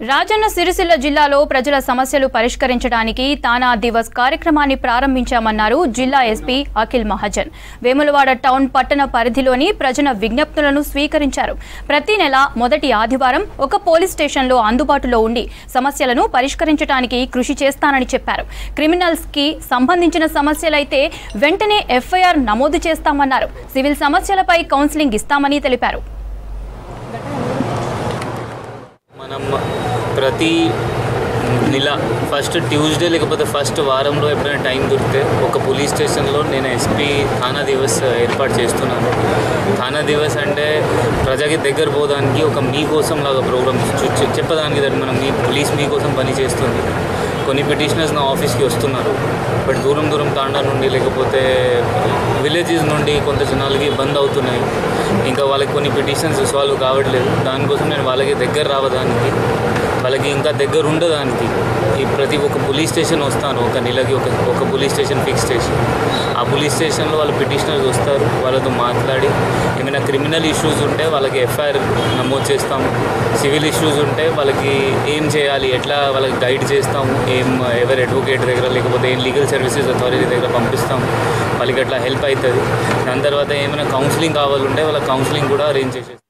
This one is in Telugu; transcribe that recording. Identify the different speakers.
Speaker 1: రాజన్న సిరిసిల్ల జిల్లాలో ప్రజల సమస్యలు పరిష్కరించడానికి తానా దివస్ కార్యక్రమాన్ని ప్రారంభించామన్నారు జిల్లా ఎస్పీ అఖిల్ మహాజన్ వేములవాడ టౌన్ పట్టణ పరిధిలోని ప్రజల విజ్ఞప్తులను స్వీకరించారు ప్రతి నెల మొదటి ఆదివారం ఒక పోలీస్ స్టేషన్లో అందుబాటులో ఉండి సమస్యలను పరిష్కరించడానికి కృషి చేస్తానని చెప్పారు క్రిమినల్స్ కి సంబంధించిన సమస్యలైతే వెంటనే ఎఫ్ఐఆర్ నమోదు చేస్తామన్నారు సివిల్ సమస్యలపై కౌన్సిలింగ్ ఇస్తామని తెలిపారు
Speaker 2: మనం ప్రతి నెల ఫస్ట్ ట్యూస్డే లేకపోతే ఫస్ట్ వారంలో ఎప్పుడైనా టైం దొరికితే ఒక పోలీస్ స్టేషన్లో నేను ఎస్పీ థానా దివస్ ఏర్పాటు చేస్తున్నాను థానా దివస్ అంటే ప్రజకి దగ్గర పోవడానికి ఒక మీకోసం లాగా ప్రోగ్రామ్ చెప్పడానికి దాన్ని మనం మీ పోలీస్ మీకోసం పని చేస్తుంది కొన్ని పిటిషనర్స్ నా ఆఫీస్కి వస్తున్నారు బట్ దూరం దూరం తాండా నుండి లేకపోతే విలేజెస్ నుండి కొంత జనాలకి బంద్ అవుతున్నాయి ఇంకా వాళ్ళకి కొన్ని పిటిషన్స్ సాల్వ్ కావట్లేదు దానికోసం నేను వాళ్ళకి దగ్గర రావడానికి వాళ్ళకి ఇంకా దగ్గర ఉండడానికి ఈ ప్రతి ఒక్క పోలీస్ స్టేషన్ వస్తాను ఒక నెలకి ఒక ఒక పోలీస్ స్టేషన్ ఫిక్స్ స్టేషన్ ఆ పోలీస్ స్టేషన్లో వాళ్ళ పిటిషనర్స్ వస్తారు వాళ్ళతో మాట్లాడి ఏమైనా క్రిమినల్ ఇష్యూస్ ఉంటే వాళ్ళకి ఎఫ్ఐఆర్ నమోదు చేస్తాము సివిల్ ఇష్యూస్ ఉంటే వాళ్ళకి ఏం చేయాలి ఎట్లా వాళ్ళకి గైడ్ చేస్తాము ఏం ఎవరు అడ్వకేట్ దగ్గర లేకపోతే ఏం లీగల్ సర్వీసెస్ అథారిటీ దగ్గర పంపిస్తాము వాళ్ళకి అట్లా హెల్ప్ అవుతుంది దాని తర్వాత ఏమైనా కౌన్సిలింగ్ కావాలంటే వాళ్ళ కౌన్సిలింగ్ కూడా అరేంజ్ చేసేస్తాం